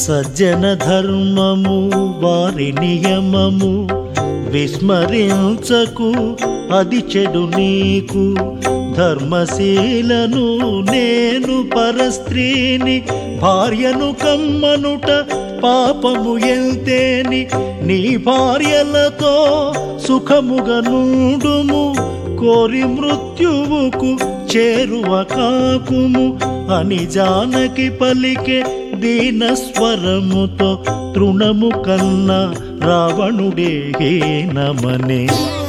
సజ్జన ధర్మము వారి నియమము విస్మరించకు అది చెడు నీకు ధర్మశీలను నేను పరస్త్రీని భార్యను కమ్మనుట పాపము ఎంతేని నీ భార్యలతో సుఖముగా నుండుము కోరి మృత్యువుకు చేరువ కాకుము అని జానకి పలికే దీన స్వరముతో తృణము కన్నా రావణుడే హీనమనే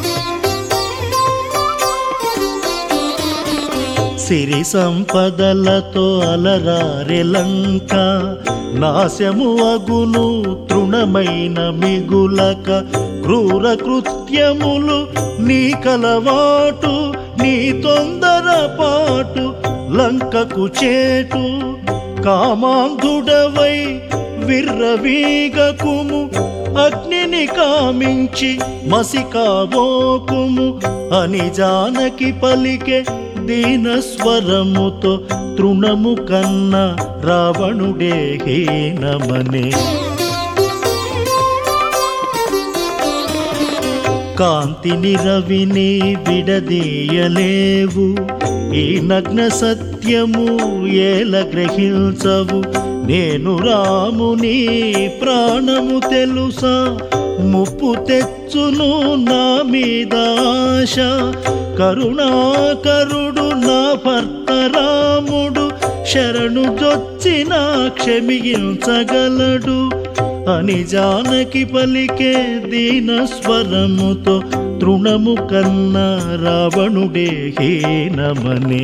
సిరి సంపదలతో అలరారె లంక నాశము అగును తృణమైన మిగులక క్రూర కృత్యములు నీ కలవాటు నీ తొందరపాటు లంకకు చేటు కామాంధుడవై విర్రవీగకుము అగ్నిని కామించి మసికాబోకుము అని జానకి పలికే దీన స్వరముతో తృణము కన్నా రావణుడే హీనమనే కాంతిని రవిని విడదీయలేవు ఈ నగ్న సత్యము ఏల గ్రహించవు నేను రాముని ప్రాణము తెలుసా ముప్పు తెచ్చును నా మీద ఆశ కరుణాకరుడు నా భర్త రాముడు శరణు జొచ్చిన క్షమించగలడు అని జానకి పలికే దీన స్వరముతో తృణము కన్నా రావణుడే హీనమని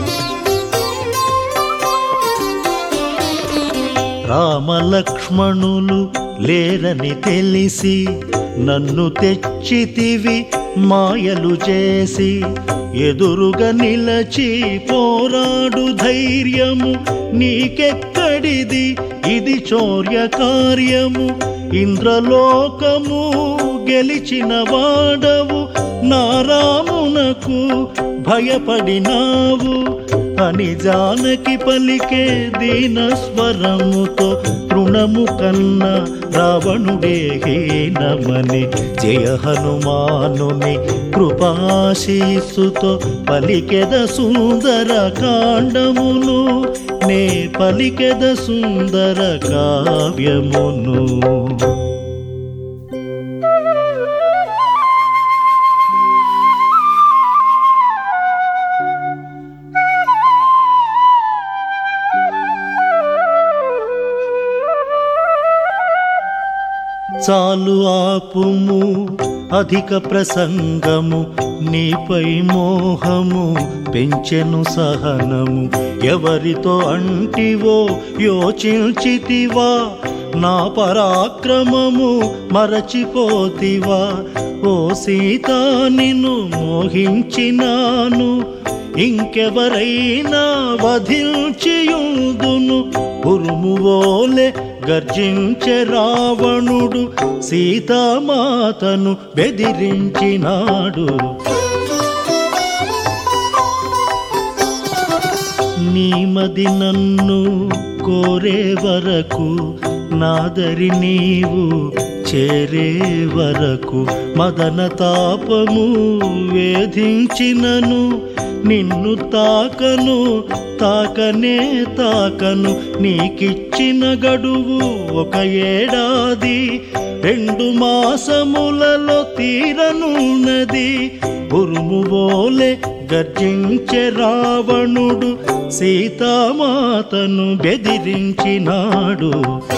రామలక్ష్మణులు లేరని తెలిసి నన్ను తెచ్చితివి మాయలు చేసి ఎదురుగా నిలచి పోరాడు ధైర్యము నీకెక్కడిది ఇది చౌర్య కార్యము ఇంద్రలోకము గెలిచిన వాడవు నారామునకు భయపడినావు అని జానకి పలికే దీన స్వరముతో తృణము కన్నా రావణుడే హీనమని జయ హనుమానుని కృపాశీసుతో పలికెద సుందర కాండమును నే పలికెద సుందర కావ్యమును చాలు ఆపుము అధిక ప్రసంగము నీపై మోహము పెంచెను సహనము ఎవరితో అంటివో యోచించితివా నా పరాక్రమము మరచిపోతివా ఓ సీత నిన్ను మోహించినాను ఇంకెవరైనా వధించియుందును ఉరుమువోలే గర్జించే రావణుడు సీతామాతను బెదిరించినాడు నీమది నన్ను కోరే వరకు నాదరి నీవు చేరే వరకు మదన తాపము వేధించినను నిన్ను తాకను తాకనే తాకను నీకిచ్చిన గడువు ఒక ఏడాది రెండు మాసములలో తీరనున్నది ఉరుము బోలే గర్జించే రావణుడు సీతామాతను బెదిరించినాడు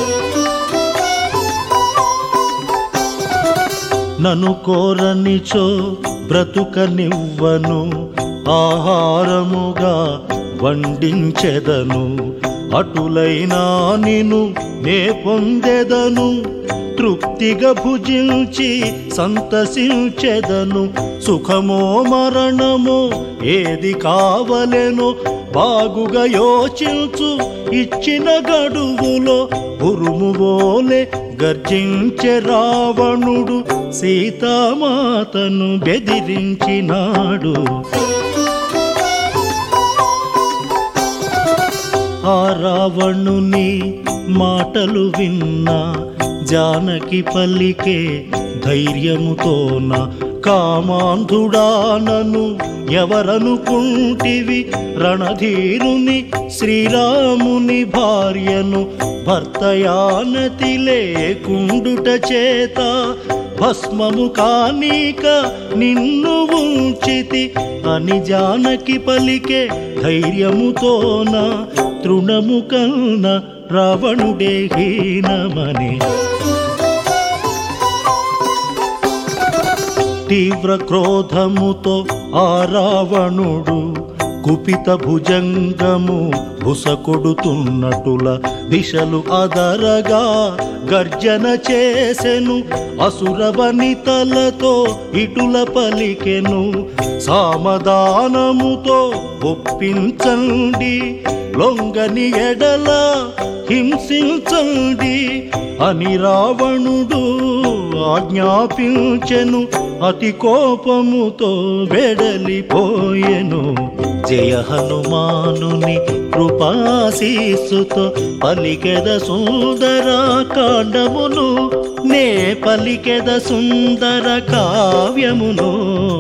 నన్ను కోరనిచో బ్రతుకనివ్వను ఆహారముగా వండించెదను అటులైనా నిను నే పొందెదను తృప్తిగా భుజించి సంతసించెదను సుఖమో మరణమో ఏది కావలెనో బాగుగా యోచించు ఇచ్చిన గడువులో ఉరుమువోలే గర్జించే రావణుడు సీతామాతను బెదిరించినాడు ఆ రావణుని మాటలు విన్నా జానకి పల్లికే ధైర్యముతోన కామాంధుడానను ఎవరనుకుంటివి రణధీరుని శ్రీరాముని భార్యను భర్తయానతి లేకుండుట చేత భస్మము కానీక నిన్ను ఉంచితి అని జానకి పలికే ధైర్యముతోన తృణము కన్న రావణుడే హీనమని తీవ్ర క్రోధముతో ఆ రావణుడు కుపిత భుజంగము బుసకొడుతున్నటుల దిశలు అదరగా గర్జన చేసెను అసురవనితలతో ఇటుల పలికెను సామదానముతో ఒప్పించండి లొంగని ఎడల హింసించండి అని రావణుడు ఆజ్ఞాపించెను అతి కోపముతో వెడలిపోయెను జయ హనుమానుని కృపాశీస్సుతో పలికెద సుందర కాండమును నే పలికెద సుందర కావ్యమును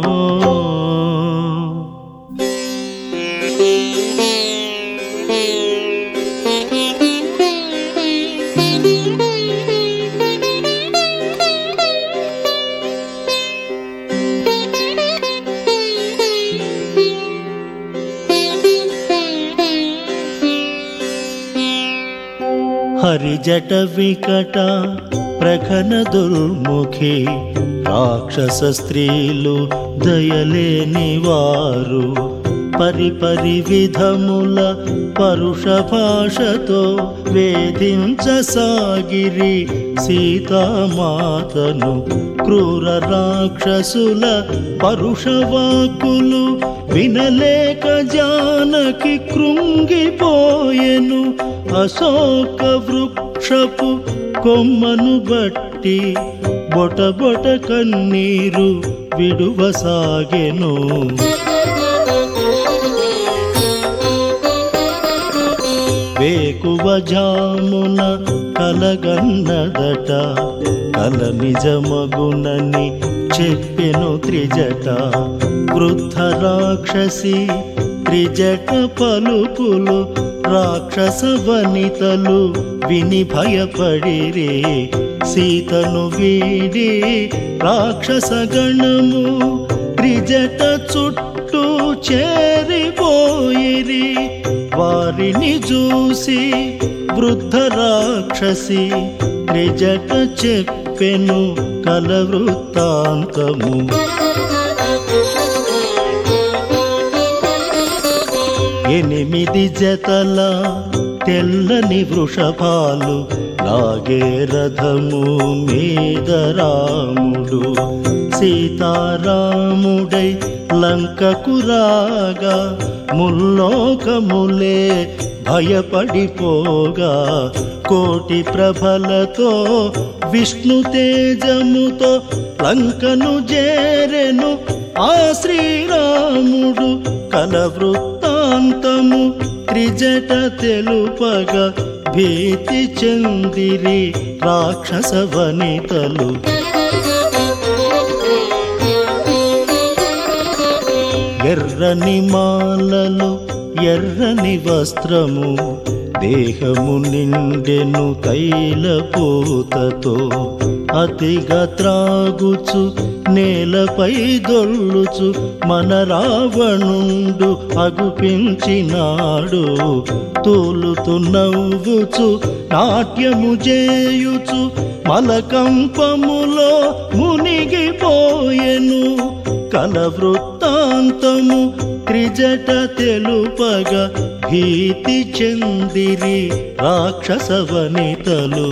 హరిజట వికట ప్రఖన దుర్ముఖి రాక్షస స్త్రీలు దయలేని వారు పరిపరి విధముల పరుష భాషతో వేధించసాగిరి సీతామాతను క్రూర రాక్షసుల పరుష వాక్కులు వినలేక జానకి కృంగిపోయెను అశోక వృక్షపు కొమ్మను బట్టి బొట బొట కన్నీరు విడువసాగెను వేకువ జామున కలగన్నదట కల నిజమగునని చెప్పెను త్రిజట వృద్ధ రాక్షసి త్రిజట పలుకులు రాక్షస వనితలు విని భయపడిరే సీతను వీడి రాక్షస గణము త్రిజట చుట్టూ చేరిపోయిరి వారిని చూసి వృద్ధ రాక్షసి త్రిజట చెప్పెను కల వృత్తాంతము ఎనిమిది జతల తెల్లని వృషభాలు లాగే రథము మీద రాముడు సీతారాముడై లంకకు రాగా ముల్లోకములే భయపడిపోగా కోటి ప్రభలతో విష్ణు తేజముతో లంకను చేరెను ఆ శ్రీరాముడు కల వృత్తాంతము త్రిజట తెలుపగా భీతి చెందిరి రాక్షస వనితలు ఎర్రని మాలలు ఎర్రని వస్త్రము దేహము నిండెను తైలపూతతో అతిగా త్రాగుచు నేలపై దొల్లుచు మన రావణుండు అగుపించినాడు తూలుతూ నవ్వుచు నాట్యము చేయుచు మలకంపములో మునిగిపోయెను కల వృత్తాంతము త్రిజట తెలుపగా భీతి చెందిరి రాక్షస వనితలు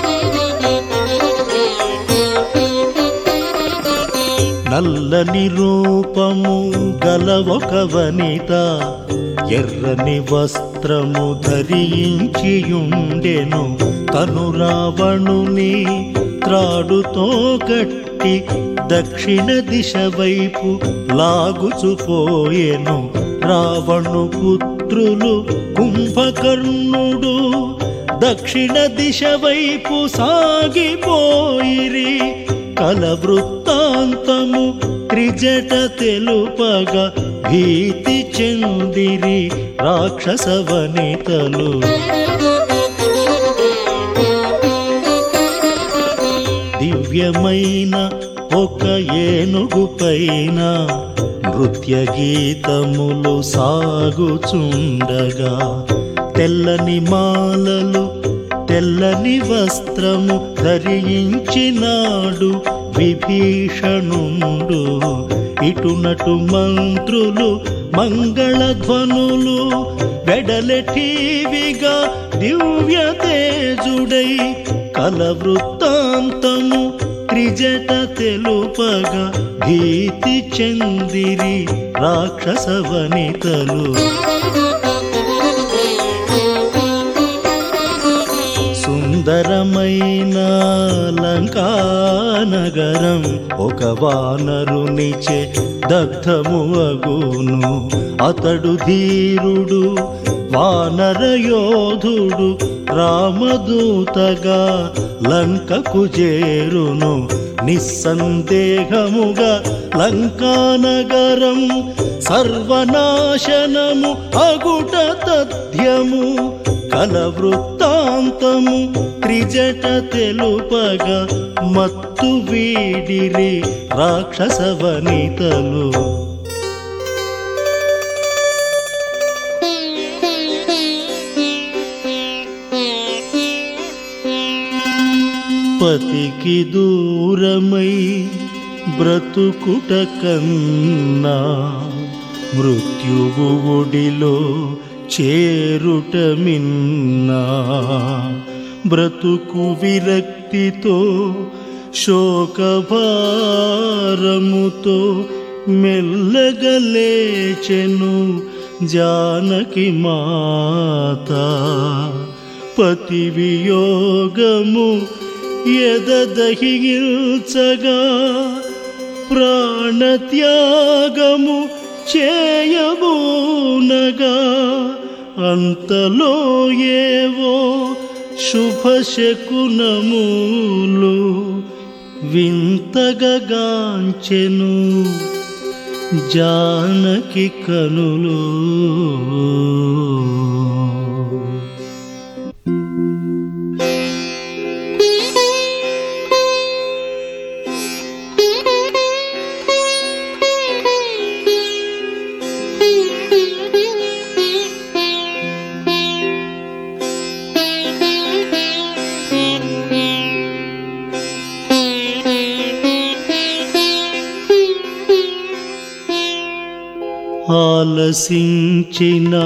నల్లని రూపము గల ఒక వనిత ఎర్రని వస్త్రము ధరించియుండెను తను రావణుని త్రాడుతో కట్టి దక్షిణ దిశ వైపు లాగుచుపోయెను రావణు పుత్ర మంత్రులు కుంభకర్ణుడు దక్షిణ దిశ వైపు సాగిపోయిరి కల వృత్తాంతము త్రిజట తెలుపగా భీతి చెందిరి రాక్షస వనితలు దివ్యమైన ఒక ఏనుగు పైన నృత్య గీతములు సాగుచుండగా తెల్లని మాలలు తెల్లని వస్త్రము ధరించినాడు విభీషణుండు ఇటునటు మంత్రులు మంగళధ్వనులు వెడలెఠీవిగా దివ్య తేజుడై కల వృత్తాంతము త్రిజట తెలుపగా భీతి చెందిరి రాక్షస వనితలు సుందరమైన లంకానగరం ఒక వానరునిచే దగ్ధము అగును అతడు ధీరుడు వానర యోధుడు రామదూతగా లంకకు చేరును నిస్సందేహముగా లంకానగరం సర్వనాశనము అగుట తథ్యము కల వృత్తాంతము త్రిజట తెలుపగా మత్తు వీడిరి రాక్షస వనితలు పతికి దూరమై బ్రతుకుట కన్నా మృత్యువు ఒడిలో చేరుట మిన్నా బ్రతుకు విరక్తితో శోకభారముతో మెల్లగలేచెను జానకి మాత పతి వియోగము ఎదదహించగా ప్రాణత్యాగము చేయబూనగా అంతలో ఏవో శుభశకునములు వింతగగాంచెను జానకి కనులు ఆలసించిన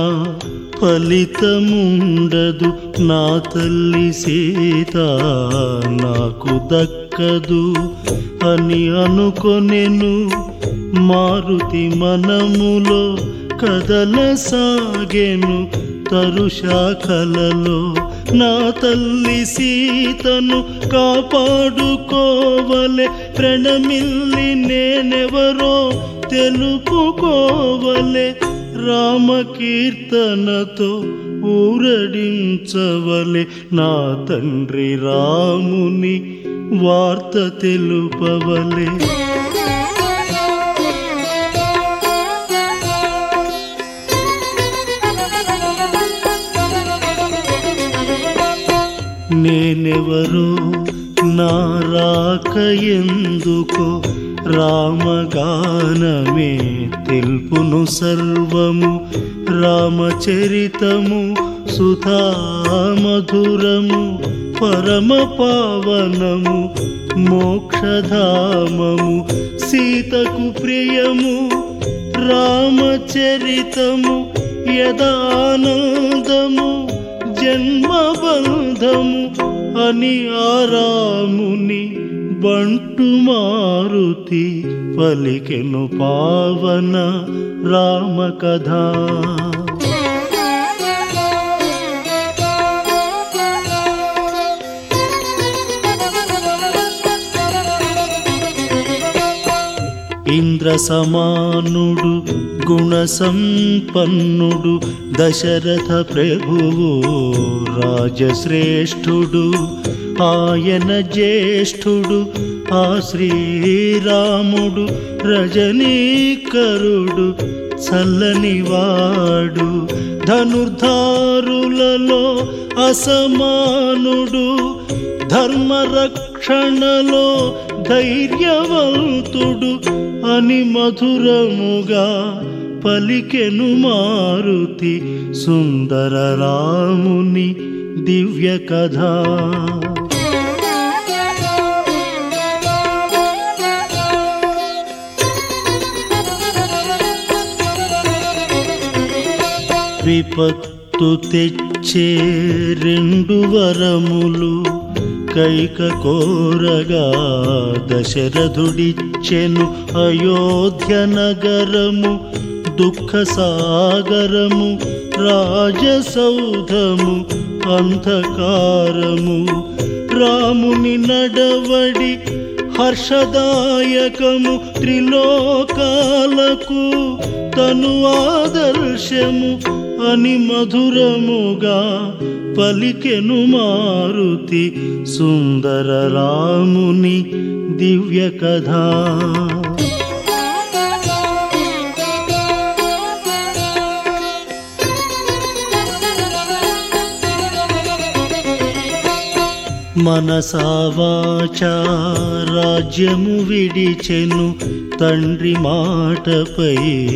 ఫలితముండదు నా తల్లి సీత నాకు దక్కదు అని అనుకొనెను మారుతి మనములో కదలసాగెను తరుశాఖలలో నా తల్లి సీతను కాపాడుకోవలే ప్రణమిల్లి నేనెవరో తెలుపుకోవలే రామకీర్తనతో ఊరడించవలే నా తండ్రి రాముని వార్త తెలుపవలే నేనెవరో నా రాక ఎందుకో రామగానమే తెలుపును సర్వము రామచరితము సుధామధురము పరమ పావనము మోక్షధామము సీతకు ప్రియము రామచరితము యదానందము జన్మబంధము అని ఆరాముని బంటు మారుతి పలికెను పావన రామ కథ ఇంద్ర సమానుడు గుణ సంపన్నుడు దశరథ ప్రభువు రాజశ్రేష్ఠుడు ఆయన జ్యేష్ఠుడు ఆ శ్రీరాముడు రజనీకరుడు చల్లనివాడు ధనుర్ధారులలో అసమానుడు ధర్మరక్షణలో ధైర్యవంతుడు అని మధురముగా పలికెను మారుతి సుందర రాముని దివ్య కథ విపత్తు తెచ్చే రెండు వరములు కైక కోరగా దశరథుడిచ్చెను అయోధ్య నగరము దుఃఖ సాగరము రాజసౌధము అంధకారము రాముని నడవడి హర్షదాయకము త్రిలోకాలకు తను ఆదర్శము అని మధురముగా పలికెను మారుతి సుందర రాముని దివ్య కథ మనసావాచ రాజ్యము విడిచెను తండ్రి మాటపై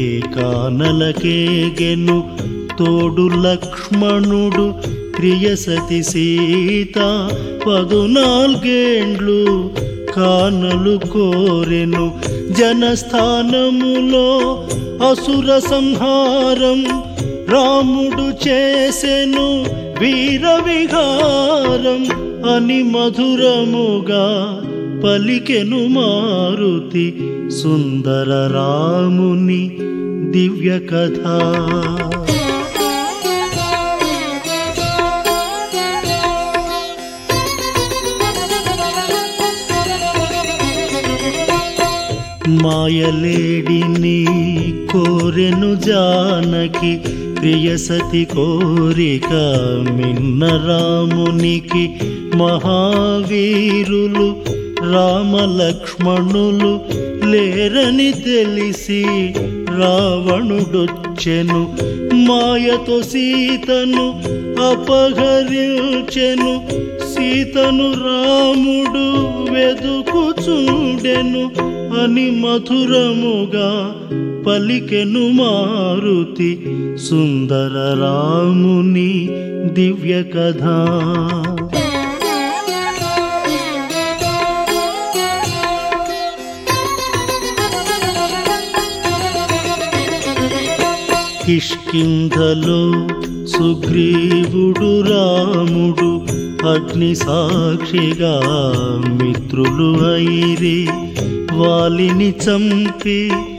కానలకేగెను తోడు లక్ష్మణుడు ప్రియసతి సీత పదునాల్గేండ్లు కానలు కోరెను జనస్థానములో అసుర సంహారం రాముడు చేసెను వీర విహారం అని మధురముగా పలికెను మారుతి సుందర రాముని దివ్య కథ మాయలేడిని కోరెను జానకి ప్రియసతి కోరిక మిన్న రామునికి మహావీరులు రామలక్ష్మణులు లేరని తెలిసి రావణుడొచ్చెను మాయతో సీతను అపహరించెను సీతను రాముడు వెదుకుచుండెను అని మధురముగా పలికెను మారుతి సుందర రాముని దివ్య కథ కిష్కింధలో సుగ్రీవుడు రాముడు అగ్ని సాక్షిగా మిత్రులు అయిరి వాలిని చంపి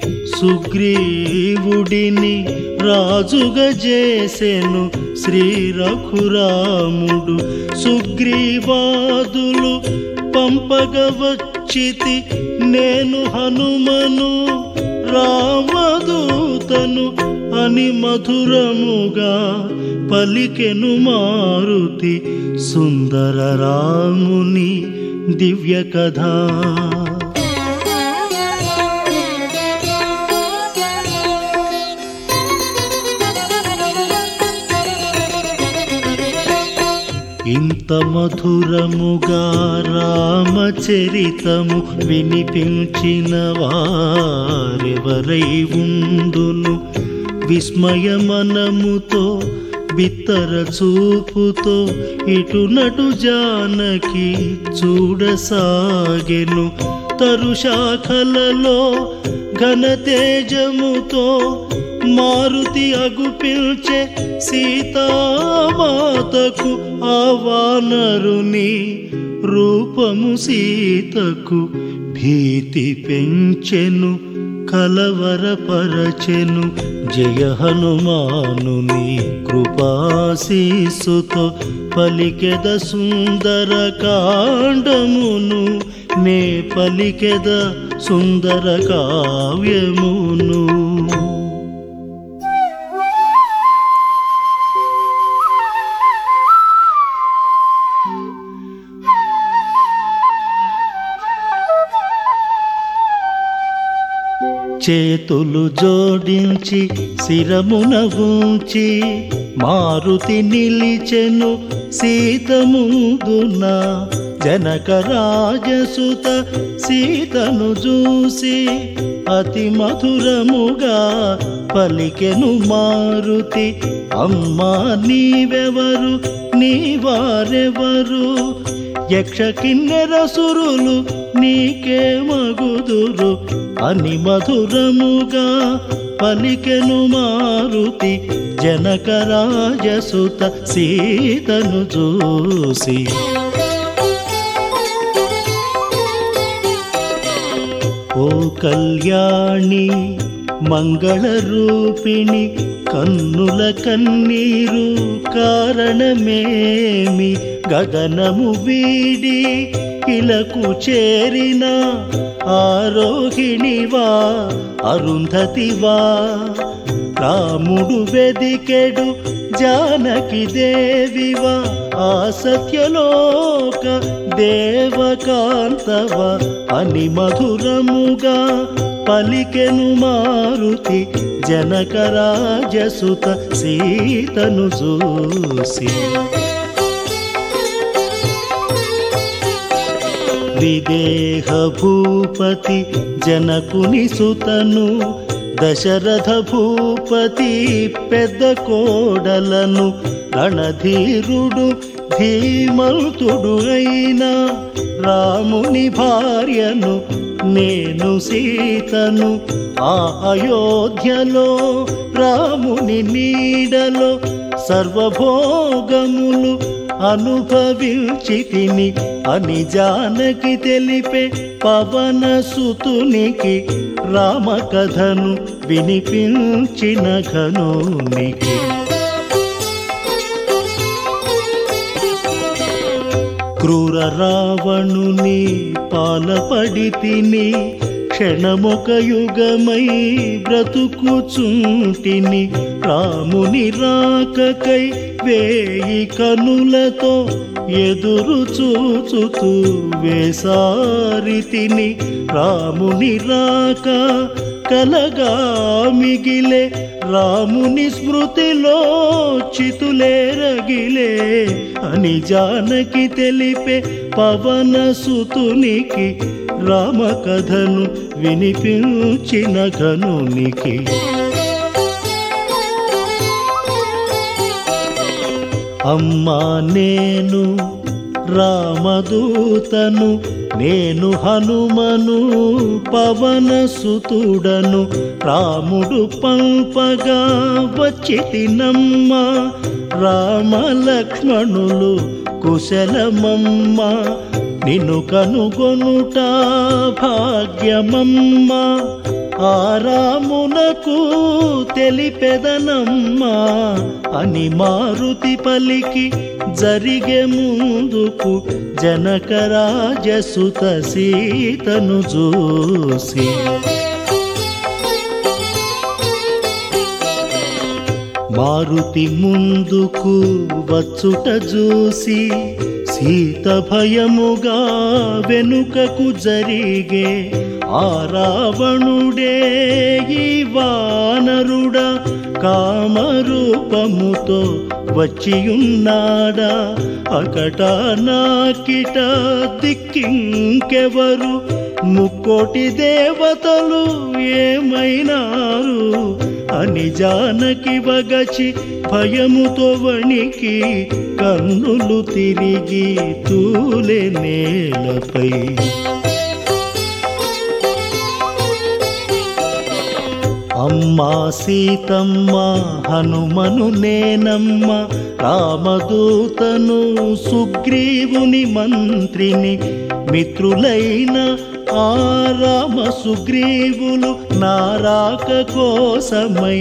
సుగ్రీవుడిని రాజుగా చేసెను శ్రీ రఘురాముడు సుగ్రీవాదులు పంపగ వచ్చితి నేను హనుమను రామదూతను అని మధురముగా పలికెను మారుతి సుందర రాముని దివ్య కథ ఇంత మధురముగా రామచరితము వినిపించిన వారెవరై ఉండును విస్మయమనముతో బిత్తర చూపుతో ఇటునటు జానకి చూడసాగెను తరుశాఖలలో ఘన తేజముతో మారుతి అగుపిల్చే సీతామాతకు ఆ వానరుని రూపము సీతకు భీతి పెంచెను కలవరపరచెను జయ హనుమానుని కృపాశీసుతో పలికెద సుందర కాండమును నే పలికెద సుందర కావ్యమును చేతులు జోడించి శిరమున ఉంచి మారుతి నిలిచెను సీత ముందున జనక రాజసుత సీతను చూసి అతి మధురముగా పలికెను మారుతి అమ్మా నీవెవరు నీవారెవరు యక్ష కిన్నెరసురులు నీకే మగుదురు అని మధురముగా పలికెను మారుతి జనక రాజసుత సీతను చూసి ఓ కళ్యాణి మంగళరూపిణి కన్నుల కన్నీరు కారణమేమి గగనము వీడి ఇలకు చేరిన ఆరోహిణివా అరుంధతివా రాముడు వెదికెడు జానకి దేవివా ఆ సత్యలోక దేవకాంతవ అని మధురముగా పలికెను మారుతి జనక రాజసుత సీతను చూసి విదేహ భూపతి జనకుని సుతను దశరథ భూపతి పెద్ద కోడలను రణధీరుడు ధీమంతుడు అయిన రాముని భార్యను నేను సీతను ఆ అయోధ్యలో రాముని నీడలో సర్వభోగములు అనుభవించి తిని అని జానకి తెలిపే పవన సుతునికి రామకథను వినిపించిన ఘనునికి క్రూర రావణుని పాలపడి తిని క్షణమొక యుగమై బ్రతుకుచుంటిని రాముని రాకకై వేయి కనులతో ఎదురు చూచుతూ వేసారితిని రాముని రాక కలగా మిగిలే రాముని స్మృతిలో చితులే రగిలే అని జానకి తెలిపే పవన సుతునికి రామకథను వినిపించిన ఘనునికి అమ్మా నేను రామదూతను నేను హనుమను పవన సుతుడను రాముడు పంపగా వచ్చి తినమ్మ రామ లక్ష్మణులు కుశలమమ్మ నిన్ను కనుగొనుట భాగ్యమమ్మ ఆరామునకు తెలిపెదనమ్మా అని మారుతి పలికి జరిగే ముందుకు జనకరాజసుత సీతను చూసి మారుతి ముందుకు వచ్చుట చూసి సీత భయముగా వెనుకకు జరిగే ఆ రావణుడే ఈ వానరుడా కామరూపముతో వచ్చియున్నాడా అకట నాకిట దిక్కింకెవరు ముక్కోటి దేవతలు ఏమైనారు అని జానకి వగచి భయముతో వణికి కన్నులు తిరిగి తూలే నేలపై అమ్మా సీతమ్మ హనుమను నేనమ్మ రామదూతను సుగ్రీవుని మంత్రిని మిత్రులైన ఆ రామ సుగ్రీవులు నారాక కోసమై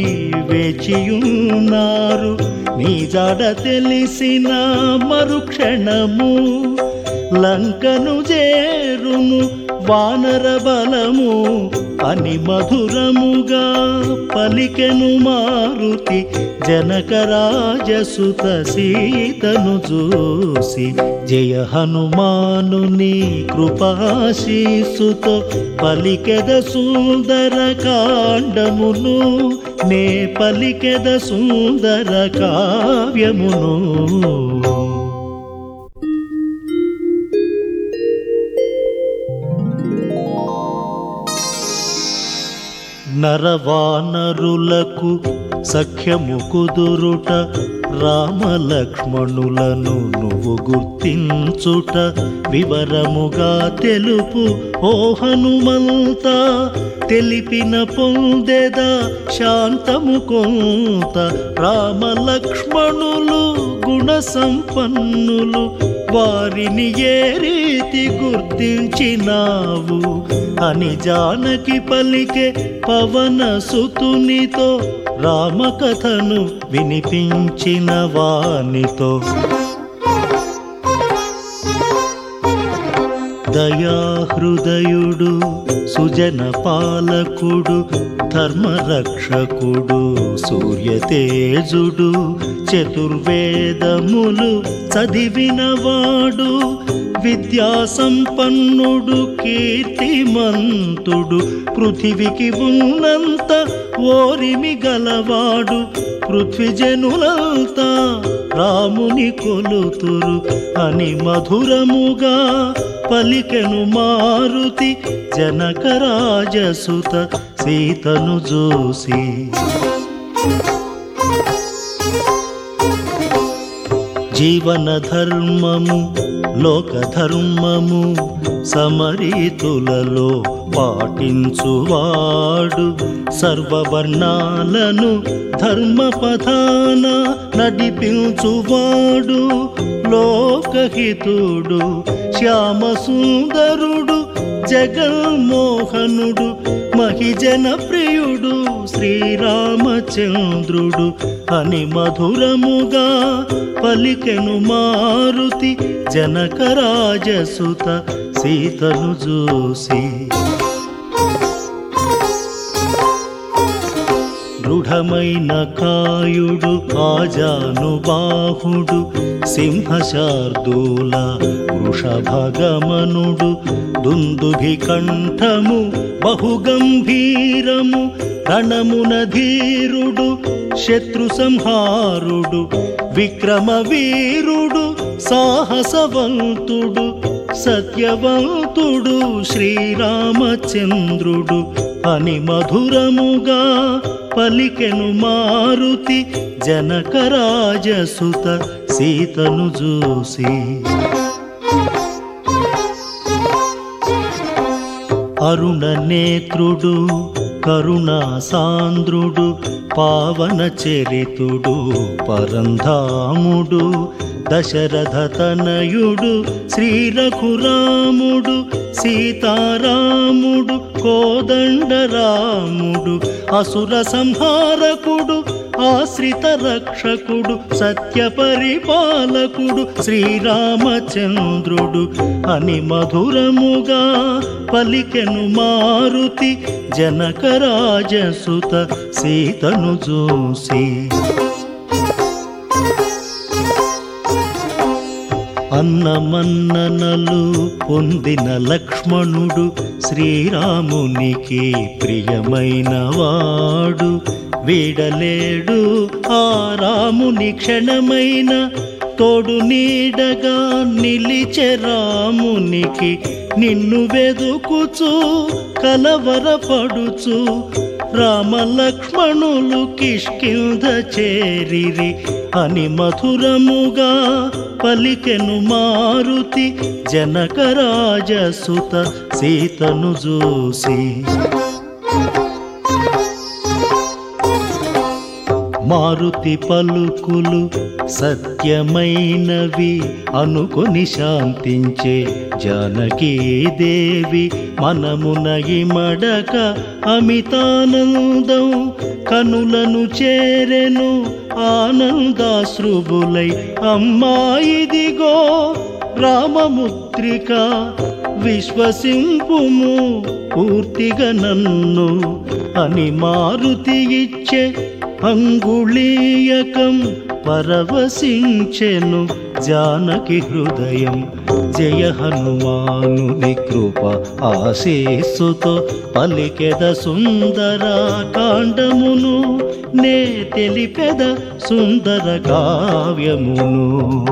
వేచియున్నారు నీ జాడ తెలిసిన మరుక్షణము లంకను చేరును వానర బలము అని మధురముగా పలికెను మారుతి జనకరాజసుత సీతను చూసి జయ హనుమానుని కృపాశీసుతో పలికెద సుందర కాండమును నే పలికెద సుందర కావ్యమును నరవానరులకు సఖ్యము కుదురుట రామలక్ష్మణులను నువ్వు గుర్తించుట వివరముగా తెలుపు ఓ హనుమంత తెలిపిన పొందెద శాంతము కొంత రామలక్ష్మణులు గుణ సంపన్నులు వారిని ఏ రీతి గుర్తించినావు అని జానకి పలికే పవన సుతునితో రామకథను వినిపించిన వానితో దయాహృదయుడు సుజన పాలకుడు ధర్మరక్షకుడు సూర్యతేజుడు చతుర్వేదములు చదివినవాడు విద్యా సంపన్నుడు కీర్తిమంతుడు పృథివికి ఉన్నంత ఓరిమి గలవాడు పృథ్వీజనులంతా రాముని కొలుతురు అని మధురముగా పలికెను మారుతి జనకరాజసుత సీతను చూసి జీవన ధర్మము లోక ధర్మము సమరీతులలో పాటించువాడు సర్వవర్ణాలను ధర్మపథాన నడిపించువాడు లోకహితుడు శ్యామసుందరుడు జగన్మోహనుడు మహిజన ప్రియుడు శ్రీరామచంద్రుడు అని మధురముగా పలికెను మారుతి జనకరాజసుత సీతను చూసి దృఢమైన కాయుడు ఆజానుబాహుడు సింహశార్దూల వృషభగమనుడు దుందుభి కంఠము బహుగంభీరము రణమున ధీరుడు శత్రు సంహారుడు విక్రమ వీరుడు సాహసవంతుడు సత్యవంతుడు శ్రీరామచంద్రుడు అని మధురముగా పలికెను మారుతి జనకరాజసుత సీతను చూసి అరుణ నేత్రుడు కరుణా సాంద్రుడు పావన చరితుడు పరంధాముడు దశరథ తనయుడు శ్రీరఘురాముడు సీతారాముడు కోదండరాముడు అసుర సంహారకుడు ఆశ్రిత రక్షకుడు సత్య పరిపాలకుడు శ్రీరామచంద్రుడు అని మధురముగా పలికెను మారుతి జనకరాజసుత సీతను చూసి అన్నమన్ననలు పొందిన లక్ష్మణుడు శ్రీరామునికి ప్రియమైన వాడు వీడలేడు ఆ రాముని క్షణమైన తోడు నీడగా నిలిచె రామునికి నిన్ను వెదుకుచు కలవరపడుచు రామ లక్ష్మణులు కిష్కింద చేరిరి అని మధురముగా పలికెను మారుతి జనకరాజసుత సీతను చూసి మారుతి పలుకులు సత్యమైనవి అనుకొని శాంతించే జానకీదేవి మనమున ఇమడక అమితానందం కనులను చేరెను ఆనందాశ్రుబులై అమ్మాయిదిగో రామముద్రిక విశ్వసింపుము పూర్తిగా నన్ను అని మారుతి ఇచ్చే అంగుళీయకం పరవశించెను జానకి హృదయం జయ హనుమానుని కృప ఆశీస్సుతో పలికెద సుందర కాండమును నే తెలిపెద సుందర కావ్యమును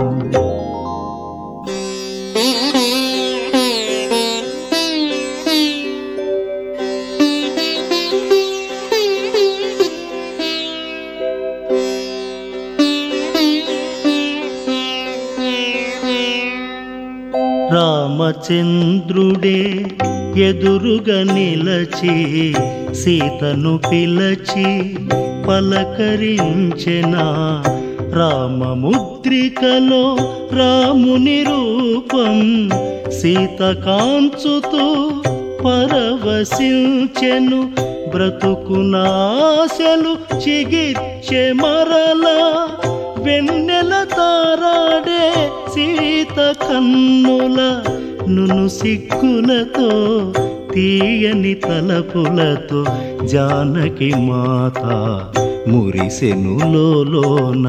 రామచంద్రుడే ఎదురుగా నిలచి సీతను పిలచి పలకరించిన రామముద్రికలో రాముని రూపం సీత కాంచుతూ పరవశించెను బ్రతుకునాశలు చిగిర్చె మరలా వెన్నెల తారాడే సీత కన్నుల నును సిగ్గులతో తీయని తలపులతో జానకి మాత మురిసెను లోన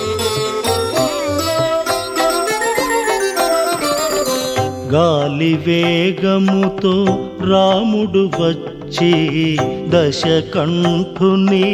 గాలి వేగముతో రాముడు వచ్చి దశకంఠుని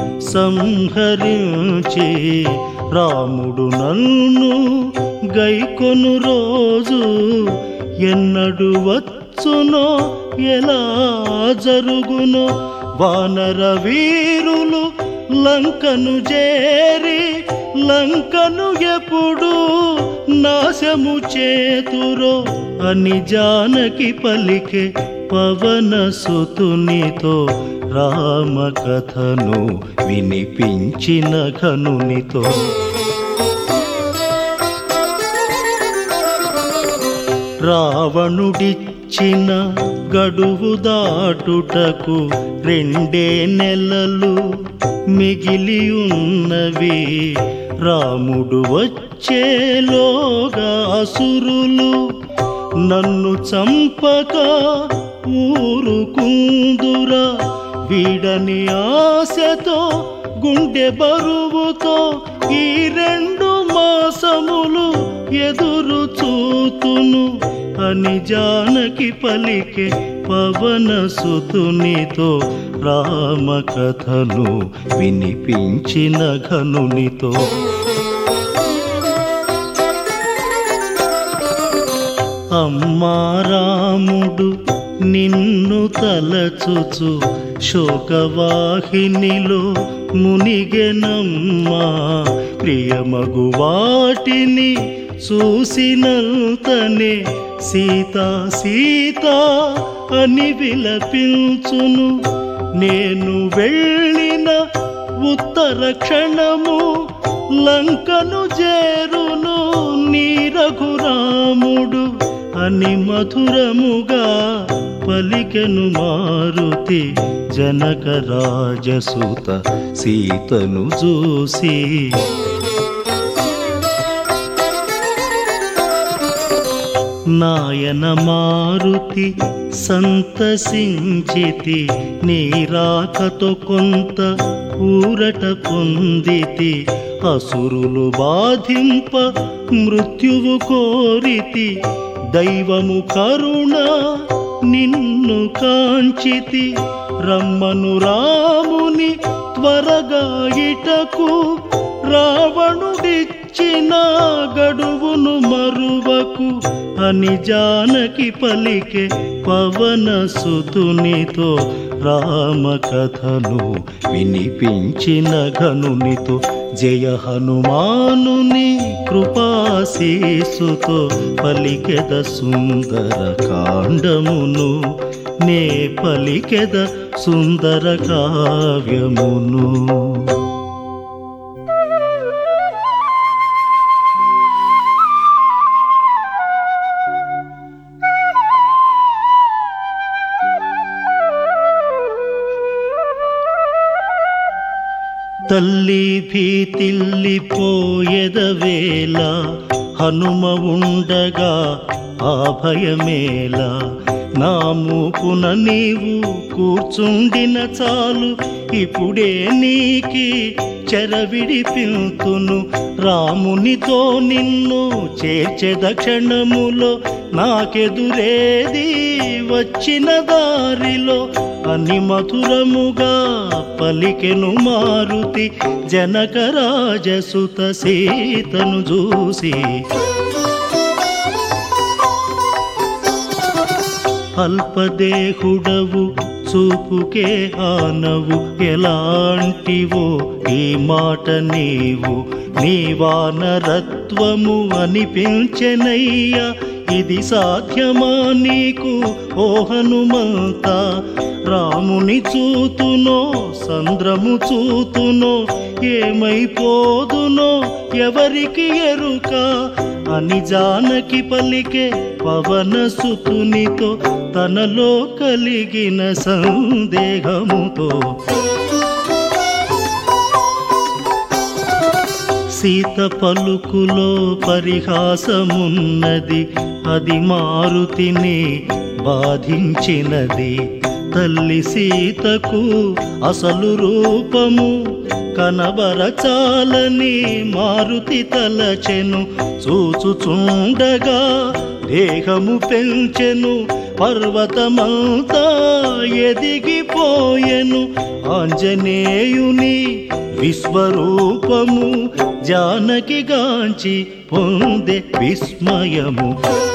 సంహరించి రాముడు నన్ను గైకొను రోజు ఎన్నడు వచ్చునో ఎలా జరుగునో వానర వీరులు లంకను చేరి లంకను ఎప్పుడు నాశము చేతురో అని జానకి పలికే పవన సుతునితో రామ కథను వినిపించిన ఘనునితో రావణుడిచ్చిన గడువు దాటుటకు రెండే నెలలు మిగిలి ఉన్నవి రాముడు వచ్చేలోగా అసురులు నన్ను చంపక ఊరుకుందురా వీడని ఆశతో గుండె బరువుతో ఈ రెండు మాసములు ఎదురు చూతును అని జానకి పలికే పవన సుతునితో రామ కథను వినిపించిన ఘనునితో అమ్మా రాముడు నిన్ను తలచుచు శోకవాహినిలో మునిగెనమ్మా ప్రియమగు వాటిని చూసినంతనే సీత సీత అని విలపించును నేను వెళ్ళిన ఉత్తర క్షణము లంకను చేరును నీ రఘురాముడు అని మధురముగా పలికెను మారుతి జనక రాజసుత సీతను చూసి నాయన మారుతి సంతసించితి నీ రాకతో కొంత ఊరట పొందితి అసురులు బాధింప మృత్యువు కోరితి దైవము కరుణ నిన్ను కాంచితి రమ్మను రాముని త్వరగా ఇటకు రావణుడిచ్చిన గడువును మరువకు అని జానకి పలికే పవన సుతునితో రామ కథను వినిపించిన ఘనునితో జయ హనుమానుని కృపాశీసుతో పలికెద సుందర కాండమును నే పలికెద సుందర కావ్యమును తల్లి భీతిల్లిపోయెదవేళ హనుమ ఉండగా ఆ భయమేలా నా మూపున నీవు కూర్చుండిన చాలు ఇప్పుడే నీకి చెరవిడి పిలుతును రామునితో నిన్ను చేర్చెద క్షణములో నాకెదురేది వచ్చిన దారిలో అని మధురముగా పలికెను మారుతి జనకరాజసుత సీతను చూసి అల్పదేహుడవు చూపుకే ఆనవు ఎలాంటివో ఈ మాట నీవు నీ వానరత్వము అనిపించెనయ్యా ఇది సాధ్యమా నీకు ఓ హనుమంత రాముని చూతునో సంద్రము చూతునో ఏమైపోదునో ఎవరికి ఎరుక అని జానకి పలికే పవన సుతునితో తనలో కలిగిన సందేహముతో సీత పలుకులో పరిహాసమున్నది అది మారుతిని బాధించినది తల్లి సీతకు అసలు రూపము కనబరచాలని మారుతి తలచెను చూచుచుండగా దేహము పెంచెను పర్వతమంతా ఎదిగిపోయెను ఆంజనేయుని విశ్వరూపము జానకి గాంచి పొందే విస్మయము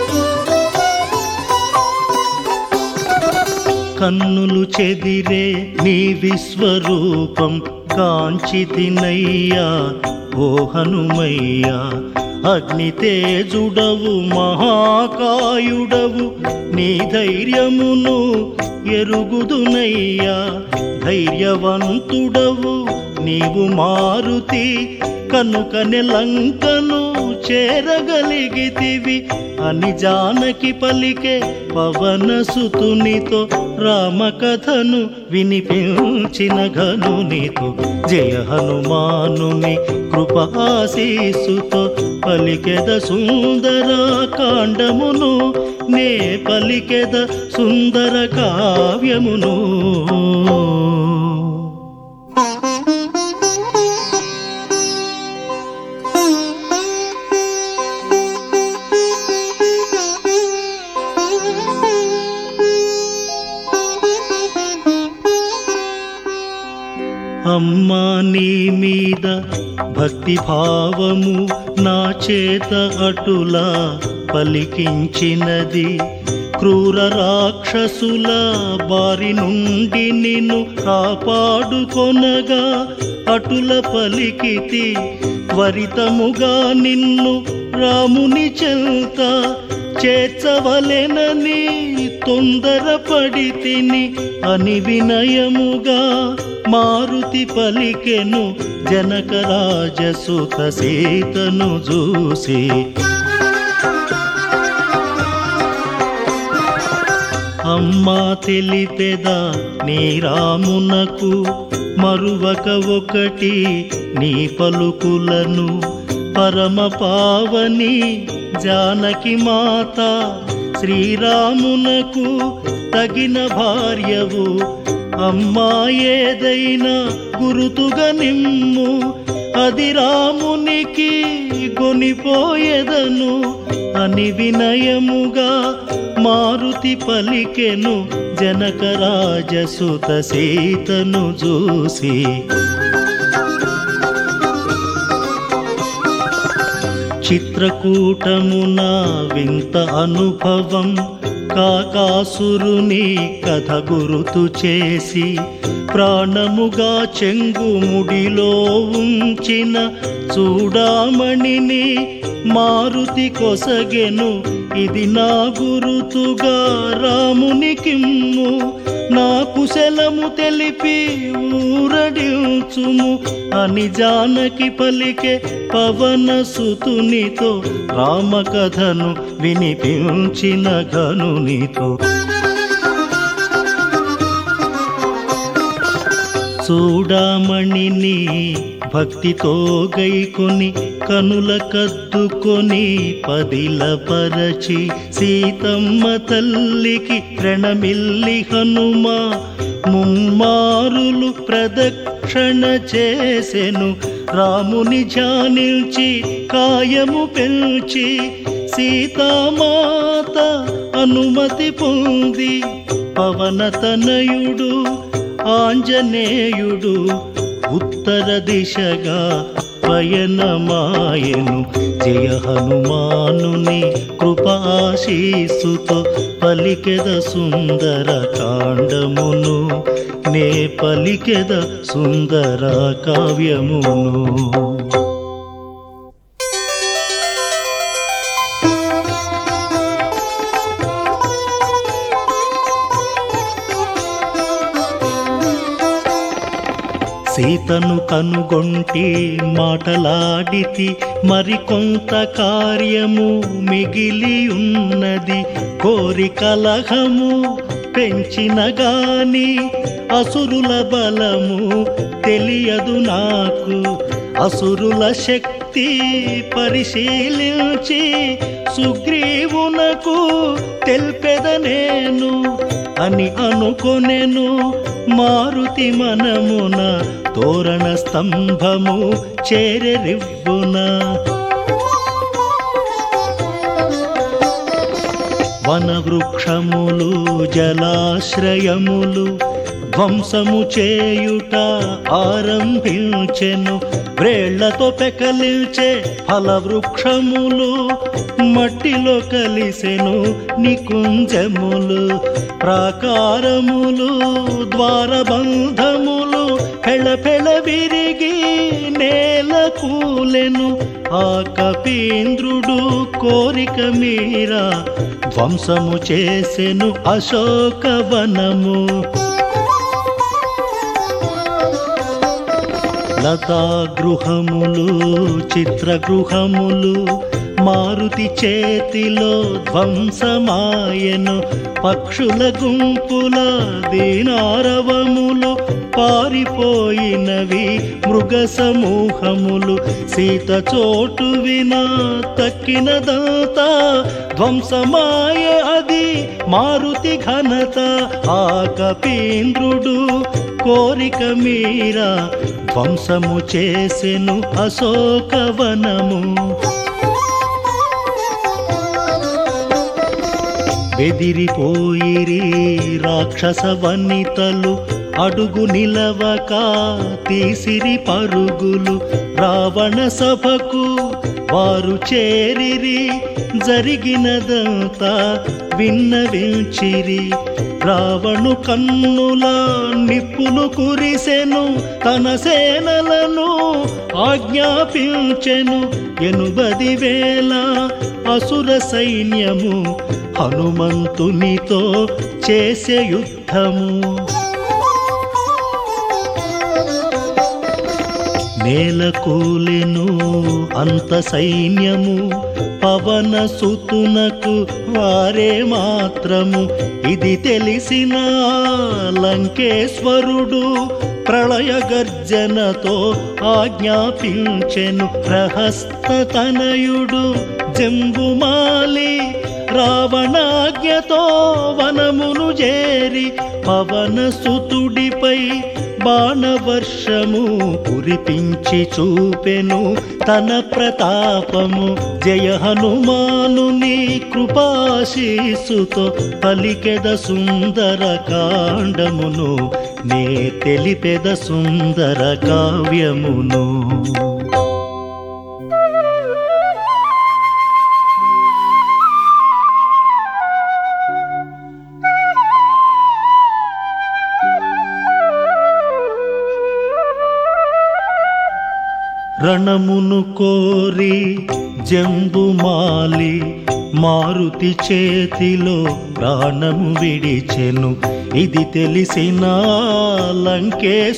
కన్నులు చెదిరే నీ విశ్వరూపం కాంచి తినయ్యా ఓ హనుమయ్యా అగ్ని తేజుడవు మహాకాయుడవు నీ ధైర్యమును ఎరుగుదునయ్యా ధైర్యవంతుడవు నీవు మారుతి కనుకనే లంకను చేరగలిగితివి అని జానకి పలికే పవన సుతునితో రామకథను వినిపించిన ఘనునితో జయ హనుమానుని కృపాశీసుతో పలికెద సుందర కాండమును నే పలికెద సుందర కావ్యమును అమ్మా నీ మీద భక్తి భావము నా చేత అటులా పలికించినది క్రూర రాక్షసుల బారి నుండి నిన్ను కాపాడుకొనగా అటుల పలికితి త్వరితముగా నిన్ను రాముని చెల్త చేర్చవలెనని తొందరపడి తిని అని వినయముగా మారుతి పలికెను జనకరాజసుత సీతను చూసి అమ్మా తెలిపెదా నీ రామునకు మరువక ఒకటి నీ పలుకులను పరమ పావని జానకి మాత శ్రీరామునకు తగిన భార్యవు అమ్మా ఏదైనా గురుతుగా నిమ్ము అది రామునికి గొనిపోయేదను అని వినయముగా మారుతి పలికెను జనకరాజసుత సీతను చూసి చిత్రకూటమున వింత అనుభవం కాకాసురుని కథ గురుతు చేసి ప్రాణముగా చెంగుముడిలో ఉంచిన చూడామణిని మారుతి కొసగెను ఇది నా గురుతుగా రామునికిమ్ము నా కుశలము తెలిపి ఊరడించుము అని జానకి పలికే పవన సుతునితో రామకథను వినిపించిన ఘనునితో చూడామణిని భక్తితో గైకొని కనుల కద్దుకొని పదిల పరచి సీతమ్మ తల్లికి ప్రణమిల్లి హనుమ ముమ్మారులు ప్రదక్షిణ చేసెను రాముని ధ్యానించి కాయము పెంచి సీతామాత అనుమతి పొంది పవనతనయుడు ఆంజనేయుడు ఉత్తర దిశగా పయనమాయను జయ హనుమానుని కృపాశీసుతో పలికెద సుందర కాండమును నే పలికెద సుందర కావ్యమును సీతను కనుగొంటి మాటలాడితి మరికొంత కార్యము మిగిలి ఉన్నది కోరి కలహము పెంచిన గాని అసురుల బలము తెలియదు నాకు అసురుల శక్తి పరిశీలించి సుగ్రీవునకు తెల్పెద నేను అని అనుకొనెను మారుతి మనమున తోరణ స్తంభము చేరెరివ్వున వనవృక్షములు జలాశ్రయములు ధ్వంసము చేయుట ఆరంభించెను వ్రేళ్లతో పెకలిల్చే ఫలవృక్షములు మట్టిలో కలిసెను నికుంజములు ప్రాకారములు ద్వారబంధములు పెళపెళ విరిగి నేల కూలెను ఆ కపీంద్రుడు కోరిక మీరా ధ్వంసము చేసెను అశోకవనము లతా గృహములు చిత్రగృహములు మారుతి చేతిలో ధ్వంసమాయను పక్షుల గుంపుల దీనారవములు పారిపోయినవి మృగ సమూహములు సీత చోటు వినా తక్కినదంతా ధ్వంసమాయ అది మారుతి ఘనత ఆ కపీంద్రుడు కోరిక మీరా ధ్వంసము చేసెను అశోకవనము బెదిరిపోయిరి రాక్షస వనితలు అడుగు నిలవక తీసిరి పరుగులు రావణ సభకు వారు చేరిరి జరిగినదంతా విన్నవించిరి రావణు కన్నుల నిప్పులు కురిసెను తన సేనలను ఆజ్ఞాపించెను ఎనుబది వేల అసుర సైన్యము హనుమంతునితో చేసే యుద్ధము నేల కూలెను అంత సైన్యము పవన సుతునకు వారే మాత్రము ఇది తెలిసిన లంకేశ్వరుడు ప్రళయ గర్జనతో ఆజ్ఞాపించెను ప్రహస్త తనయుడు జంబుమాలి రావణాజ్ఞతో వనమును చేరి పవన సుతుడిపై బాణవర్షము కురిపించి చూపెను తన ప్రతాపము జయ హనుమానుని కృపాశీసుతో పలికెద సుందర కాండమును నే తెలిపెద సుందర కావ్యమును రణమును కోరి జంబుమాలి మారుతి చేతిలో ప్రాణము విడిచెను ఇది తెలిసిన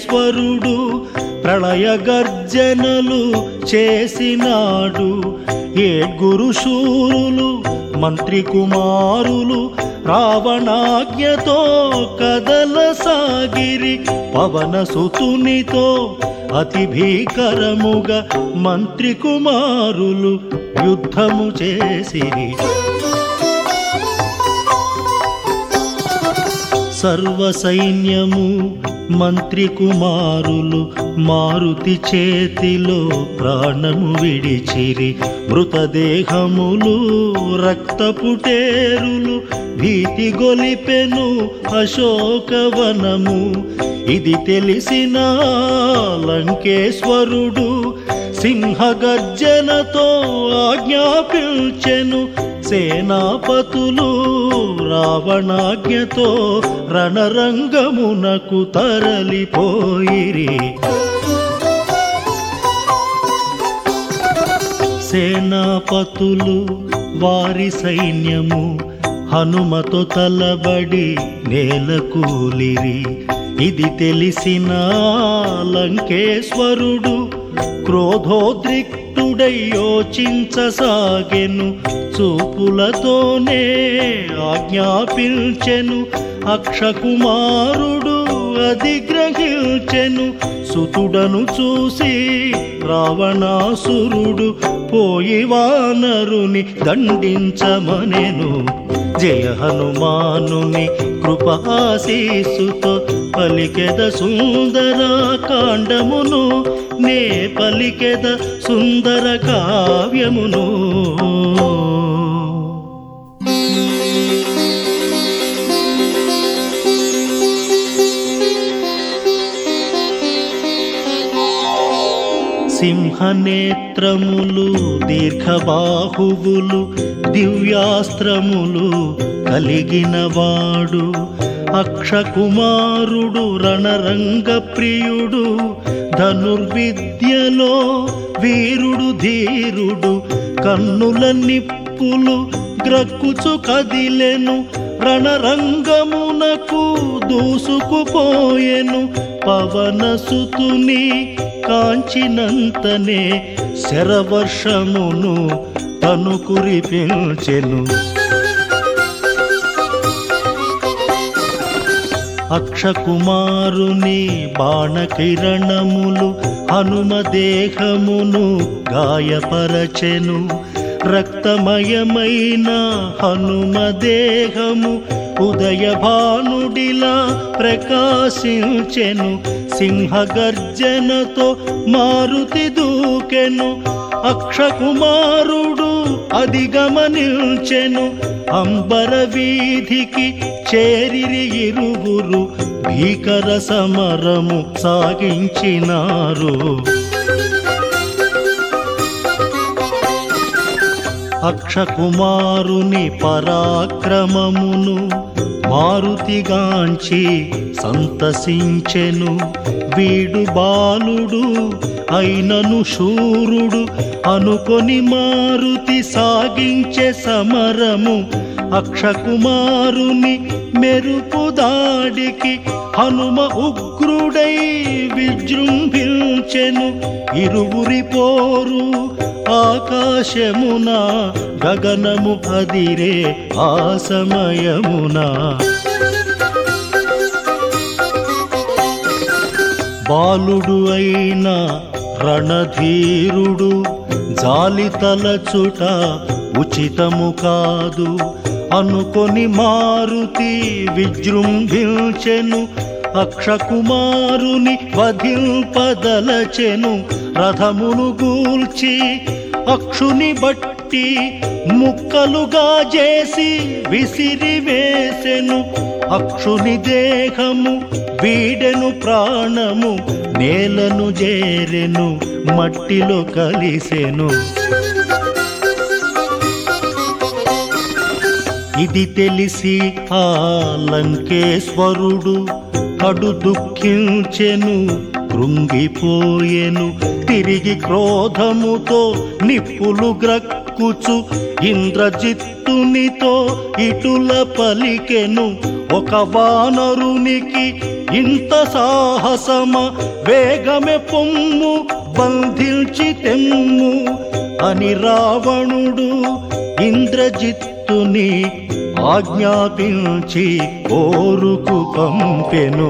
లంకేశ్వరుడు ప్రళయ గర్జనలు చేసినాడు ఏడ్గురు శూరులు మంత్రి కుమారులు రావణాజ్ఞతో కదల సాగిరి పవన సుతునితో అతి భీకరముగా మంత్రి కుమారులు యుద్ధము చేసిరి సర్వ సైన్యము మంత్రి కుమారులు మారుతి చేతిలో ప్రాణము విడిచిరి మృతదేహములు రక్తపుటేరులు భీతి గొలిపెను అశోకవనము ఇది తెలిసిన లంకేశ్వరుడు సింహగర్జనతో ఆజ్ఞాపించెను సేనాపతులు రావణాజ్ఞతో రణరంగమునకు తరలిపోయిరి సేనాపతులు వారి సైన్యము హనుమతో తలబడి నేలకూలిరి ఇది తెలిసిన లంకేశ్వరుడు క్రోధోద్రిక్తుడై యోచించసాగెను చూపులతోనే ఆజ్ఞాపించెను అక్షకుమారుడు అది గ్రహించెను సుతుడను చూసి రావణాసురుడు పోయి వానరుని దండించమనెను జయ హనుమానుని కృపాశీసుతో పలికెద సుందర కాండమును నే పలికెద సుందర కావ్యమును సింహనేత్రములు దీర్ఘబాహువులు దివ్యాస్త్రములు కలిగినవాడు అక్షకుమారుడు రణరంగ ప్రియుడు ధనుర్విద్యలో వీరుడు ధీరుడు కన్నుల నిప్పులు గ్రక్కుచు కదిలెను రణరంగమునకు దూసుకుపోయెను పవనసుతుని కాంచినంతనే శరవర్షమును తను కురిపించెను అక్షకుమారుని బాణకిరణములు హనుమదేహమును గాయపరచెను రక్తమయమైన హనుమదేహము ఉదయభానుడిలా ప్రకాశించెను సింహగర్జనతో మారుతి దూకెను అక్షకుమారుడు అది గమనించెను అంబర వీధికి చేరిరి ఇరువురు భీకర సమరము సాగించినారు అక్షకుమారుని పరాక్రమమును మారుతిగాంచి సంతసించెను వీడు బాలుడు అయినను శూరుడు అనుకొని మారుతి సాగించే సమరము అక్షకుమారుని మెరుపు దాడికి హనుమ ఉగ్రుడై విజృంభించెను ఇరువురి పోరు ఆకాశమున గగనము అదిరే ఆ సమయమున బాలుడు అయిన రణధీరుడు జాలి తలచుట ఉచితము కాదు అనుకొని మారుతి విజృంభించెను అక్షకుమారుని వధింపదలచెను రథమును గూల్చి అక్షుని బట్టి ముక్కలుగా చేసి విసిరి వేసెను అక్షుని దేహము వీడెను ప్రాణము నేలను చేరెను మట్టిలో కలిసెను ఇది తెలిసి ఆ లంకేశ్వరుడు కడు దుఃఖించెను కృంగిపోయెను తిరిగి క్రోధముతో నిప్పులు గ్రక్కుచు ఇంద్రజిత్తునితో ఇటుల పలికెను ఒక వానరునికి ఇంత సాహసమ వేగమే పొమ్ము బంధించి తెమ్ము అని రావణుడు ఇంద్రజిత్తుని ఆజ్ఞాపించి కోరుకు పంపెను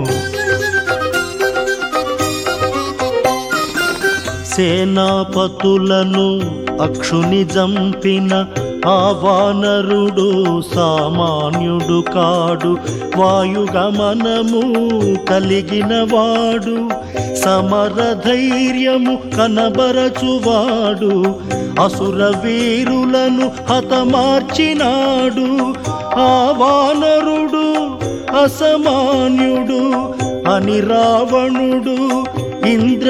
సేనాపతులను అక్షుని జంపిన ఆ వానరుడు సామాన్యుడు కాడు వాయుగమనము కలిగిన వాడు సమర ధైర్యము కనబరచువాడు అసుర వీరులను హతమార్చినాడు ఆ వానరుడు అసమాన్యుడు అని రావణుడు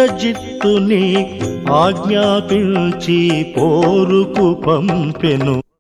ఇంద్రజిత్తుని ఆజ్ఞాపించి పోరుకు పంపెను